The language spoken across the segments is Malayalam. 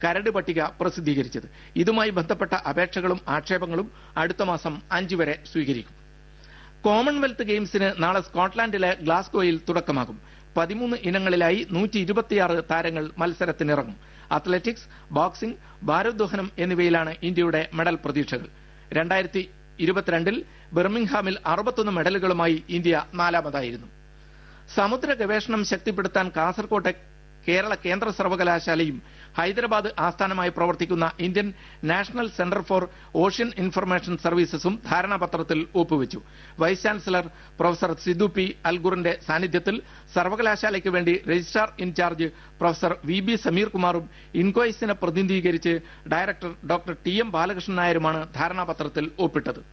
കരട് പട്ടിക പ്രസിദ്ധീകരിച്ചത് ഇതുമായി ബന്ധപ്പെട്ട അപേക്ഷകളും ആക്ഷേപങ്ങളും അടുത്ത മാസം അഞ്ചു വരെ സ്വീകരിക്കും കോമൺവെൽത്ത് ഗെയിംസിന് നാളെ സ്കോട്ട്ലാൻഡിലെ ഗ്ലാസ്ഗോയിൽ തുടക്കമാകും പതിമൂന്ന് ഇനങ്ങളിലായി നൂറ്റി ഇരുപത്തിയാറ് താരങ്ങൾ മത്സരത്തിനിറങ്ങും അത്ലറ്റിക്സ് ബോക്സിംഗ് ഭാരോദ്വഹനം എന്നിവയിലാണ് ഇന്ത്യയുടെ മെഡൽ പ്രതീക്ഷകൾ രണ്ടായിരത്തി ഇരുപത്തിരണ്ടിൽ ബിർമിംഗ്ഹാമിൽ അറുപത്തൊന്ന് മെഡലുകളുമായി ഇന്ത്യ നാലാമതായിരുന്നു സമുദ്ര ഗവേഷണം ശക്തിപ്പെടുത്താൻ കാസർകോട്ടെ കേരള കേന്ദ്ര സർവകലാശാലയും ഹൈദരാബാദ് ആസ്ഥാനമായി പ്രവർത്തിക്കുന്ന Indian National Centre for Ocean Information സർവീസസും ധാരണാപത്രത്തിൽ ഒപ്പുവെച്ചു vice chancellor professor Sidhu P അൽഗുറിന്റെ സാന്നിധ്യത്തിൽ സർവകലാശാലയ്ക്ക് വേണ്ടി registrar in charge professor V B Sameer കുമാറും ഇൻകോയിസിനെ പ്രതിനിധീകരിച്ച് director doctor T M Balakrishnan നായരുമാണ് ധാരണാപത്രത്തിൽ ഒപ്പിട്ടത്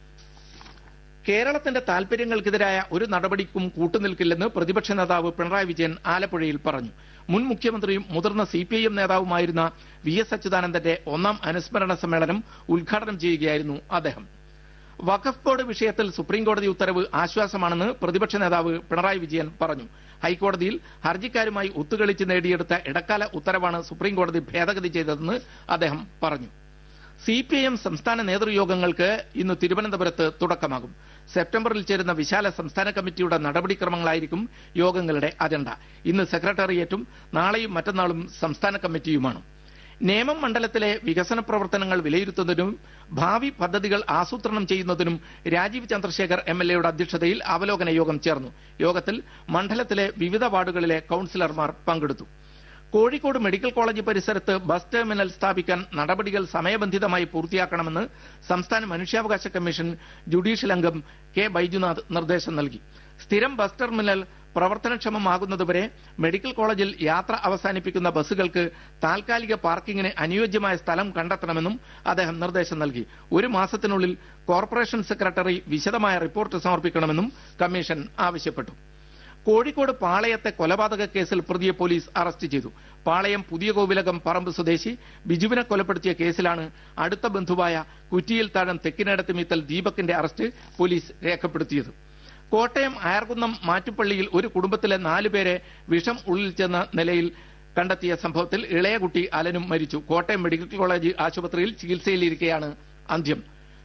കേരളത്തിന്റെ താൽപര്യങ്ങൾക്കെതിരായ ഒരു നടപടിക്കും കൂട്ടുനിൽക്കില്ലെന്ന് പ്രതിപക്ഷ നേതാവ് പിണറായി വിജയൻ ആലപ്പുഴയിൽ പറഞ്ഞു മുൻ മുഖ്യമന്ത്രിയും മുതിർന്ന സി പി ഐ എം നേതാവുമായിരുന്ന വി എസ് അച്യുതാനന്ദന്റെ ഒന്നാം അനുസ്മരണ സമ്മേളനം ഉദ്ഘാടനം ചെയ്യുകയായിരുന്നു അദ്ദേഹം വഖഫ് ബോർഡ് വിഷയത്തിൽ സുപ്രീംകോടതി ഉത്തരവ് ആശ്വാസമാണെന്ന് പ്രതിപക്ഷ നേതാവ് പിണറായി വിജയൻ പറഞ്ഞു ഹൈക്കോടതിയിൽ ഹർജിക്കാരുമായി ഒത്തുകളിച്ച് നേടിയെടുത്ത ഇടക്കാല ഉത്തരവാണ് സുപ്രീംകോടതി ഭേദഗതി ചെയ്തതെന്ന് അദ്ദേഹം പറഞ്ഞു സി പി ഐ എം സംസ്ഥാന നേതൃയോഗങ്ങൾക്ക് ഇന്ന് തിരുവനന്തപുരത്ത് തുടക്കമാകും സെപ്റ്റംബറിൽ ചേരുന്ന വിശാല സംസ്ഥാന കമ്മിറ്റിയുടെ നടപടിക്രമങ്ങളായിരിക്കും യോഗങ്ങളുടെ അജണ്ട ഇന്ന് സെക്രട്ടേറിയറ്റും നാളെയും മറ്റന്നാളും സംസ്ഥാന കമ്മിറ്റിയുമാണ് നേമം മണ്ഡലത്തിലെ വികസന പ്രവർത്തനങ്ങൾ വിലയിരുത്തുന്നതിനും ഭാവി പദ്ധതികൾ ആസൂത്രണം ചെയ്യുന്നതിനും രാജീവ് ചന്ദ്രശേഖർ എം എൽ എയുടെ അധ്യക്ഷതയിൽ അവലോകന യോഗം ചേർന്നു യോഗത്തിൽ മണ്ഡലത്തിലെ വിവിധ വാർഡുകളിലെ കൌൺസിലർമാർ പങ്കെടുത്തു കോഴിക്കോട് മെഡിക്കൽ കോളേജ് പരിസരത്ത് ബസ് ടെർമിനൽ സ്ഥാപിക്കാൻ നടപടികൾ സമയബന്ധിതമായി പൂർത്തിയാക്കണമെന്ന് സംസ്ഥാന മനുഷ്യാവകാശ കമ്മീഷൻ ജുഡീഷ്യൽ അംഗം കെ ബൈജുനാഥ് നിർദ്ദേശം നൽകി സ്ഥിരം ബസ് ടെർമിനൽ പ്രവർത്തനക്ഷമമാകുന്നതുവരെ മെഡിക്കൽ കോളേജിൽ യാത്ര അവസാനിപ്പിക്കുന്ന ബസ്സുകൾക്ക് താൽക്കാലിക പാർക്കിങ്ങിന് അനുയോജ്യമായ സ്ഥലം കണ്ടെത്തണമെന്നും അദ്ദേഹം നിർദ്ദേശം നൽകി ഒരു മാസത്തിനുള്ളിൽ കോർപ്പറേഷൻ സെക്രട്ടറി വിശദമായ റിപ്പോർട്ട് സമർപ്പിക്കണമെന്നും കമ്മീഷൻ ആവശ്യപ്പെട്ടു കോഴിക്കോട് പാളയത്തെ കൊലപാതക കേസിൽ പ്രതിയെ പോലീസ് അറസ്റ്റ് ചെയ്തു പാളയം പുതിയ കോവിലകം പറമ്പ് സ്വദേശി ബിജുവിനെ കൊലപ്പെടുത്തിയ കേസിലാണ് അടുത്ത ബന്ധുവായ കുറ്റിയിൽ താഴം തെക്കിനടത്ത് മീത്തൽ ദീപകിന്റെ അറസ്റ്റ് പോലീസ് രേഖപ്പെടുത്തിയത് കോട്ടയം അയർകുന്നം മാറ്റുപള്ളിയിൽ ഒരു കുടുംബത്തിലെ നാലുപേരെ വിഷം ഉള്ളിൽ ചെന്ന നിലയിൽ കണ്ടെത്തിയ സംഭവത്തിൽ ഇളയ കുട്ടി അലനും മരിച്ചു കോട്ടയം മെഡിക്കൽ കോളേജ് ആശുപത്രിയിൽ ചികിത്സയിലിരിക്കെയാണ് അന്ത്യം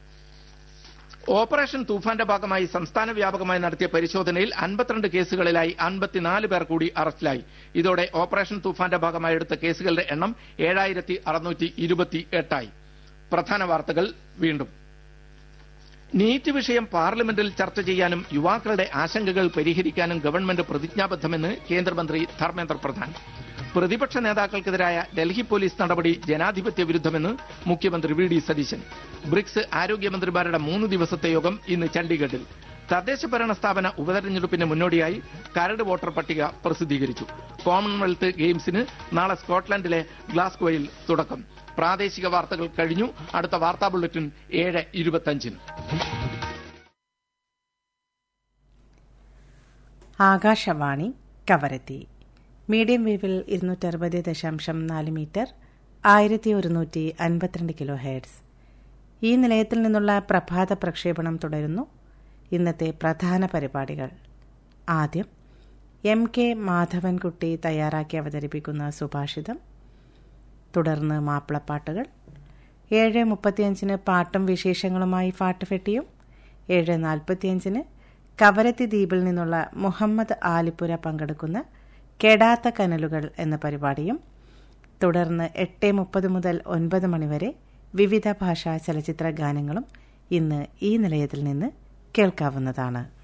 ഓപ്പറേഷൻ തൂഫാന്റെ ഭാഗമായി സംസ്ഥാന വ്യാപകമായി നടത്തിയ പരിശോധനയിൽ അൻപത്തിരണ്ട് കേസുകളിലായി അൻപത്തിനാല് പേർ കൂടി അറസ്റ്റിലായി ഇതോടെ ഓപ്പറേഷൻ തൂഫാന്റെ ഭാഗമായി എടുത്ത കേസുകളുടെ എണ്ണം ഏഴായിരത്തി അറുന്നൂറ്റി ഇരുപത്തി എട്ടായി പ്രധാന വാർത്തകൾ വീണ്ടും നീറ്റ് വിഷയം പാർലമെന്റിൽ ചർച്ച ചെയ്യാനും യുവാക്കളുടെ ആശങ്കകൾ പരിഹരിക്കാനും ഗവൺമെന്റ് പ്രതിജ്ഞാബദ്ധമെന്ന് കേന്ദ്രമന്ത്രി ധർമ്മേന്ദ്ര പ്രധാൻ പ്രതിപക്ഷ നേതാക്കൾക്കെതിരായ ഡൽഹി പോലീസ് നടപടി ജനാധിപത്യ വിരുദ്ധമെന്ന് മുഖ്യമന്ത്രി വി ഡി സതീശൻ ബ്രിക്സ് ആരോഗ്യമന്ത്രിമാരുടെ മൂന്ന് ദിവസത്തെ യോഗം ഇന്ന് ചണ്ഡീഗഡിൽ തദ്ദേശ ഭരണ സ്ഥാപന ഉപതെരഞ്ഞെടുപ്പിന് മുന്നോടിയായി കരട് വോട്ടർ പട്ടിക പ്രസിദ്ധീകരിച്ചു കോമൺവെൽത്ത് ഗെയിംസിന് നാളെ സ്കോട്ട്ലൻഡിലെ ഗ്ലാസ്ഗോയിൽ തുടക്കം പ്രാദേശിക വാർത്തകൾ കഴിഞ്ഞു അടുത്ത വാർത്താ ബുള്ളറ്റിൻ ഏഴ് ഇരുപത്തഞ്ചിന് ആകാശവാണി കവരത്തി മീഡിയം വേവിൽ ഇരുന്നൂറ്ററുപത് ദശാംശം നാല് മീറ്റർ ആയിരത്തി ഒരുന്നൂറ്റി അൻപത്തിരണ്ട് കിലോ ഹെഡ്സ് ഈ നിലയത്തിൽ നിന്നുള്ള പ്രഭാത പ്രക്ഷേപണം തുടരുന്നു ഇന്നത്തെ പ്രധാന പരിപാടികൾ ആദ്യം എം കെ മാധവൻകുട്ടി തയ്യാറാക്കി അവതരിപ്പിക്കുന്ന സുഭാഷിതം തുടർന്ന് മാപ്പിളപ്പാട്ടുകൾ ഏഴ് മുപ്പത്തിയഞ്ചിന് പാട്ടും വിശേഷങ്ങളുമായി ഫാട്ടുഫെട്ടിയും ഏഴ് നാൽപ്പത്തിയഞ്ചിന് കവരത്തി ദ്വീപിൽ നിന്നുള്ള മുഹമ്മദ് ആലിപ്പുര പങ്കെടുക്കുന്ന കെടാത്ത കനലുകൾ എന്ന പരിപാടിയും തുടർന്ന് എട്ട് മുപ്പത് മുതൽ ഒൻപത് മണിവരെ വിവിധ ഭാഷാ ചലച്ചിത്ര ഗാനങ്ങളും ഇന്ന് ഈ നിലയത്തിൽ നിന്ന് കേൾക്കാവുന്നതാണ്